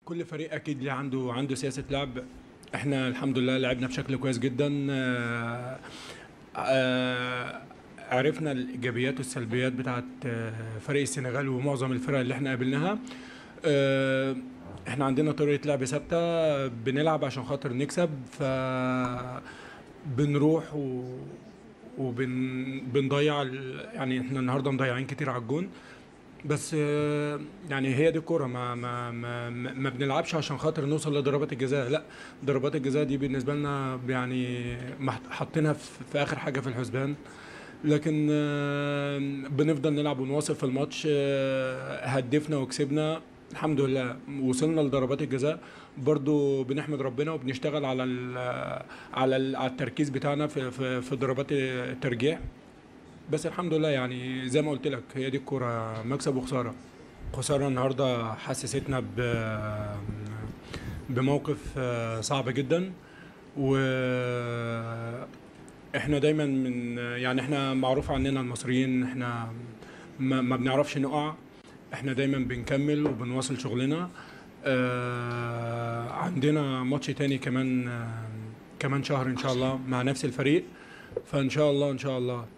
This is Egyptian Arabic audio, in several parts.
كل فريق اكيد ليه عنده عنده سياسه لعب احنا الحمد لله لعبنا بشكل كويس جدا آه، آه، عرفنا الايجابيات والسلبيات بتاعت آه، فريق السنغال ومعظم الفرق اللي احنا قابلناها آه، احنا عندنا طريقه لعب ثابته بنلعب عشان خاطر نكسب ف بنروح و وبن بنضيع ال- يعني احنا النهارده مضيعين كتير على الجون بس آه، يعني هي دي الكوره ما ما ما ما ما بنلعبش عشان خاطر نوصل لضربات الجزاء لا ضربات الجزاء دي بالنسبه لنا يعني محت- حاطينها في في اخر حاجه في الحسبان لكن آه، بنفضل نلعب ونواصل في الماتش آه، هدفنا وكسبنا الحمد لله وصلنا لضربات الجزاء برضو بنحمد ربنا وبنشتغل على ال على ال على التركيز بتاعنا في في, في ضربات الترجيح بس الحمد لله يعني زي ما قلت لك هي دي الكوره مكسب وخساره خساره النهارده حسستنا ب بموقف آه، صعب جدا و احنا دايما من يعني احنا معروف عننا المصريين احنا ما, ما بنعرفش نقع احنا دايما بنكمل وبنواصل شغلنا آه عندنا ماتش تاني كمان آه كمان شهر ان شاء الله مع نفس الفريق فان شاء الله ان شاء الله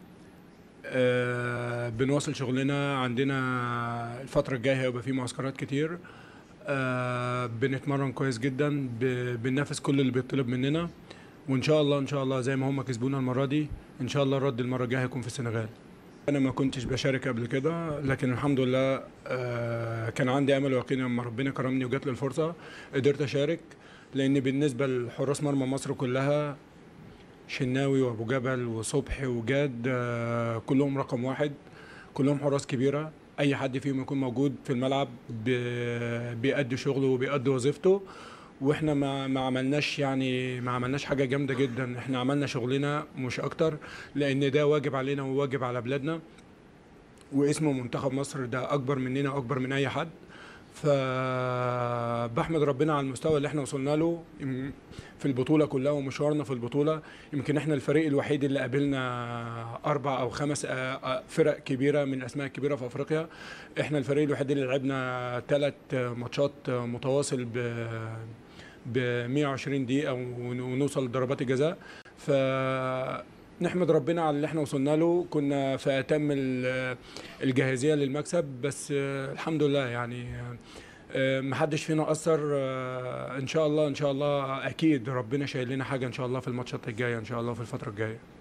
آه بنواصل شغلنا عندنا الفترة الجاية هيبقى في معسكرات كتير آه بنتمرن كويس جدا ب- بننافس كل اللي بيطلب مننا وان شاء الله ان شاء الله زي ما هم كسبونا المرة دي ان شاء الله الرد المرة الجاية هيكون في السنغال انا ما كنتش بشارك قبل كده لكن الحمد لله آه كان عندي امل ويقين لما ربنا كرمني وجات لي الفرصة قدرت اشارك لان بالنسبة لحراس مرمى مصر كلها شناوي وابو جبل وصبحي وجاد آه، كلهم رقم واحد كلهم حراس كبيره اي حد فيهم يكون موجود في الملعب بي- بيأدي شغله وبيأدي وظيفته واحنا ما ما عملناش يعني ما عملناش حاجه جامده جدا احنا عملنا شغلنا مش اكتر لان ده واجب علينا وواجب على بلادنا واسم منتخب مصر ده اكبر مننا واكبر من اي حد فبحمد ربنا على المستوى اللي احنا وصلنا له يم- في البطوله كلها ومشوارنا في البطوله يمكن احنا الفريق الوحيد اللي قابلنا اربع او خمس آه، آه، فرق كبيره من الاسماء الكبيره في افريقيا احنا الفريق الوحيد اللي لعبنا ثلاث ماتشات متواصل ب ب 120 دقيقه ون- ونوصل لضربات الجزاء ف نحمد ربنا على اللي احنا وصلنا له كنا في اتم ال- الجاهزيه للمكسب بس آه، الحمد لله يعني آه، محدش فينا قصر آه، ان شاء الله ان شاء الله اكيد ربنا شايل لنا حاجه ان شاء الله في الماتشات الجايه ان شاء الله في الفتره الجايه